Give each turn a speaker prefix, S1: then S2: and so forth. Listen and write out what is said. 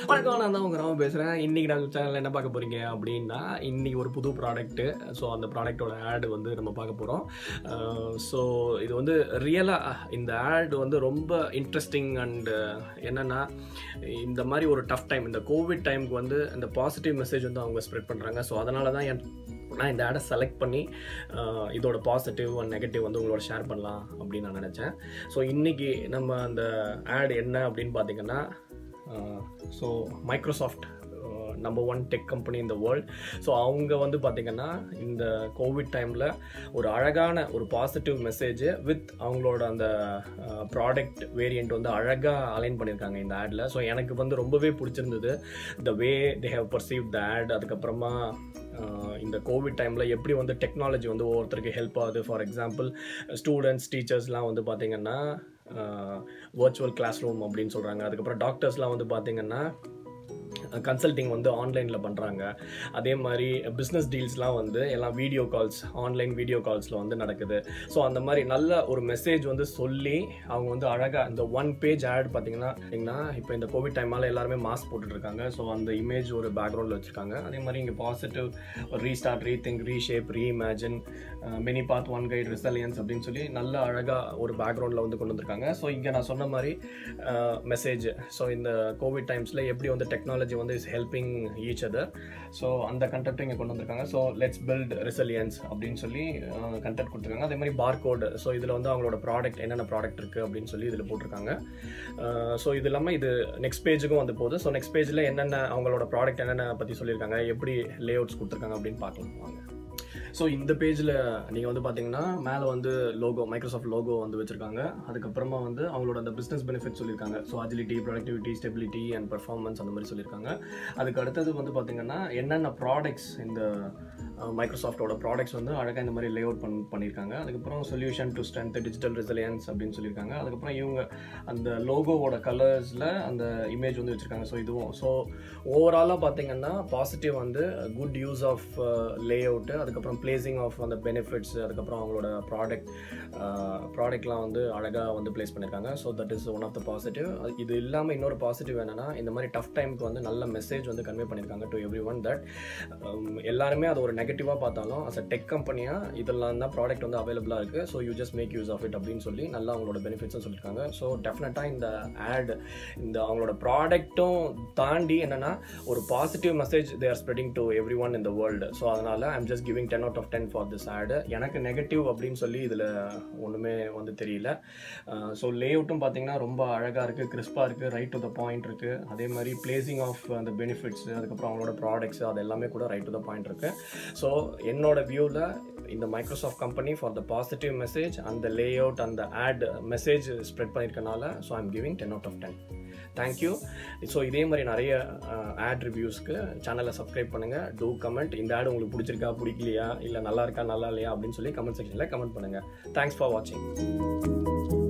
S1: வணக்கம் நான் தான் உங்கள் ராம பேசுகிறேன் இன்றைக்கி நான் சேனலில் என்ன பார்க்க போகிறீங்க அப்படின்னா இன்றைக்கி ஒரு புது ப்ராடக்ட்டு ஸோ அந்த ப்ராடக்ட்டோட ஆடு வந்து நம்ம பார்க்க போகிறோம் ஸோ இது வந்து ரியலாக இந்த ஆட் வந்து ரொம்ப இன்ட்ரெஸ்டிங் அண்டு என்னென்னா இந்த மாதிரி ஒரு டஃப் டைம் இந்த கோவிட் டைமுக்கு வந்து இந்த பாசிட்டிவ் மெசேஜ் வந்து அவங்க ஸ்ப்ரெட் பண்ணுறாங்க ஸோ அதனால தான் என் நான் இந்த ஆடை செலக்ட் பண்ணி அஹ், இதோட பாசிட்டிவ் அண்ட் நெகட்டிவ் வந்து உங்களோட ஷேர் பண்ணலாம் அப்படின்னு நான் நினச்சேன் ஸோ இன்றைக்கி நம்ம அந்த ஆட் என்ன அப்படின்னு பார்த்தீங்கன்னா so Microsoft number one tech company இந்த வேர்ல்ட் ஸோ அவங்க வந்து பார்த்திங்கன்னா இந்த கோவிட் டைமில் ஒரு அழகான ஒரு பாசிட்டிவ் மெசேஜ் வித் அவங்களோட அந்த ப்ராடக்ட் வேரியண்ட் வந்து அழகாக அலைன் பண்ணியிருக்காங்க இந்த ஆடில் ஸோ எனக்கு வந்து ரொம்பவே பிடிச்சிருந்தது the way they how perceive the ad அதுக்கப்புறமா ஆஹ் இந்த கோவிட் டைமில் எப்படி வந்து டெக்னாலஜி வந்து ஒவ்வொருத்தருக்கு ஹெல்ப் ஆகுது ஃபார் எக்ஸாம்பிள் ஸ்டூடெண்ட்ஸ் டீச்சர்ஸ்லாம் வந்து பார்த்திங்கன்னா வர்ச்சுவல் கிளாஸ் ரூம் அப்படின்னு சொல்கிறாங்க அதுக்கப்புறம் டாக்டர்ஸ்லாம் வந்து பார்த்திங்கன்னா கன்சல்டிங் வந்து ஆன்லைனில் பண்ணுறாங்க அதே மாதிரி பிஸ்னஸ் டீல்ஸ்லாம் வந்து எல்லாம் வீடியோ கால்ஸ் ஆன்லைன் வீடியோ கால்ஸில் வந்து நடக்குது ஸோ அந்த மாதிரி நல்ல ஒரு மெசேஜ் வந்து சொல்லி அவங்க வந்து அழகாக இந்த ஒன் பேஜ் ஆட் பார்த்தீங்கன்னா பார்த்தீங்கன்னா இப்போ இந்த கோவிட் டைமால் எல்லாருமே மாஸ்க் போட்டுட்ருக்காங்க ஸோ அந்த இமேஜ் ஒரு பேக்ரவுண்டில் வச்சுருக்காங்க அதே மாதிரி இங்கே positive restart rethink reshape reimagine many path one guide resilience அப்படின்னு சொல்லி நல்ல அழகாக ஒரு பேக்ரவுண்டில் வந்து கொண்டு வந்திருக்காங்க ஸோ இங்கே நான் சொன்ன மாதிரி மெசேஜ் ஸோ இந்த கோவிட் டைம்ஸில் எப்படி வந்து டெக்னாலஜி வந்து is helping each other so அந்த கண்டென்ட் இங்கே கொண்டு வந்திருக்காங்க ஸோ லெட்ஸ் பில்ட் ரெசிலியன்ஸ் அப்படின்னு சொல்லி கண்டென்ட் கொடுத்துருக்காங்க அதே மாதிரி பார்கோடு ஸோ இதில் வந்து அவங்களோட ப்ராடக்ட் என்னென்ன ப்ராடக்ட் இருக்குது அப்படின்னு சொல்லி இதில் போட்டிருக்காங்க ஸோ இது இல்லாமல் இது நெக்ஸ்ட் பேஜுக்கும் வந்து போகுது ஸோ நெக்ஸ்ட் பேஜில் என்னென்ன அவங்களோட ப்ராடக்ட் என்னென்ன பற்றி சொல்லியிருக்காங்க எப்படி லே அவுட்ஸ் கொடுத்துருக்காங்க அப்படின்னு பார்க்கலாம் வாங்க ஸோ இந்த பேஜில் நீங்கள் வந்து பார்த்தீங்கன்னா மேலே வந்து லோகோ மைக்ரோசாஃப்ட் லோகோ வந்து வச்சுருக்காங்க அதுக்கப்புறமா வந்து அவங்களோட அந்த பிஸ்னஸ் பெனிஃபிட் சொல்லியிருக்காங்க so agility productivity stability and performance அந்த மாதிரி சொல்லியிருக்காங்க அதுக்கு அடுத்தது வந்து பார்த்தீங்கன்னா என்னென்ன ப்ராடக்ட்ஸ் இந்த மைக்ரோசாஃப்டோட ப்ராடக்ட்ஸ் வந்து அழகாக இந்த மாதிரி லே அவுட் பண் பண்ணியிருக்காங்க அதுக்கப்புறம் solution to strength digital resilience அப்படின்னு சொல்லியிருக்காங்க அதுக்கப்புறம் இவங்க அந்த லோகோவோட கலர்ஸில் அந்த இமேஜ் வந்து வச்சுருக்காங்க ஸோ இதுவும் ஸோ ஓவராலாக பார்த்தீங்கன்னா பாசிட்டிவ் வந்து good use of layout அதுக்கப்புறம் பிளேசிங் ஆஃப் அந்த பெனிஃபிட்ஸ் அதுக்கப்புறம் அவங்களோட ப்ராடக்ட் ப்ராடக்ட்லாம் வந்து அழகாக வந்து ப்ளேஸ் பண்ணியிருக்காங்க so that is one of the positive இது இல்லாமல் இன்னொரு பாசிட்டிவ் என்னென்னா இந்த மாதிரி டஃப் டைமுக்கு வந்து நல்ல மெசேஜ் வந்து கன்வே பண்ணியிருக்காங்க டு எவ்ரி ஒன் தட் எல்லாருமே அது ஒரு நெகட்டிவாக பார்த்தாலும் அஸ் அ டெக் கம்பெனியாக இதெல்லாம் தான் ப்ராடக்ட் வந்து அவைலபிளாக இருக்குது so you just make use of it அப்படின்னு சொல்லி நல்லா அவங்களோட பெனிஃபிட்ஸும் சொல்லியிருக்காங்க ஸோ டெஃபினட்டாக இந்த ஆட் இந்த அவங்களோட ப்ராடக்ட்டும் தாண்டி என்னென்னா ஒரு positive message they are spreading to everyone in the world so அதனால் I'm just giving ten out of ten for this ad எனக்கு நெகட்டிவ் அப்படின்னு சொல்லி இதில் ஒன்றுமே வந்து தெரியல ஸோ லே அவுட்டும் பார்த்தீங்கன்னா ரொம்ப அழகாக இருக்குது கிறிஸ்பாக இருக்குது ரைட் டு த பாயிண்ட் இருக்குது அதே மாதிரி பிளேசிங் ஆஃப் அந்த பெனிஃபிட்ஸ் அதுக்கப்புறம் அவங்களோட ப்ராடக்ட்ஸ் அது எல்லாமே கூட ரைட் டு த பாயிண்ட் இருக்குது ஸோ என்னோட வியூவில் இந்த Microsoft company for the positive message அந்த லே அவுட் அந்த ஆட் மெசேஜ் ஸ்ப்ரெட் பண்ணியிருக்கனால so I'm giving ten out of ten thank you so இதே மாதிரி நிறைய ஆட் ரிவ்யூஸ்க்கு சேனலை சப்ஸ்கிரைப் பண்ணுங்கள் டூ கமெண்ட் இந்த ஆட் உங்களுக்கு பிடிச்சிருக்கா பிடிக்கலையா இல்லை நல்லா இருக்கா நல்லா இல்லையா அப்படின்னு சொல்லி கமெண்ட் செக்ஷனில் கமெண்ட் பண்ணுங்கள் தேங்க்ஸ் ஃபார் வாட்சிங்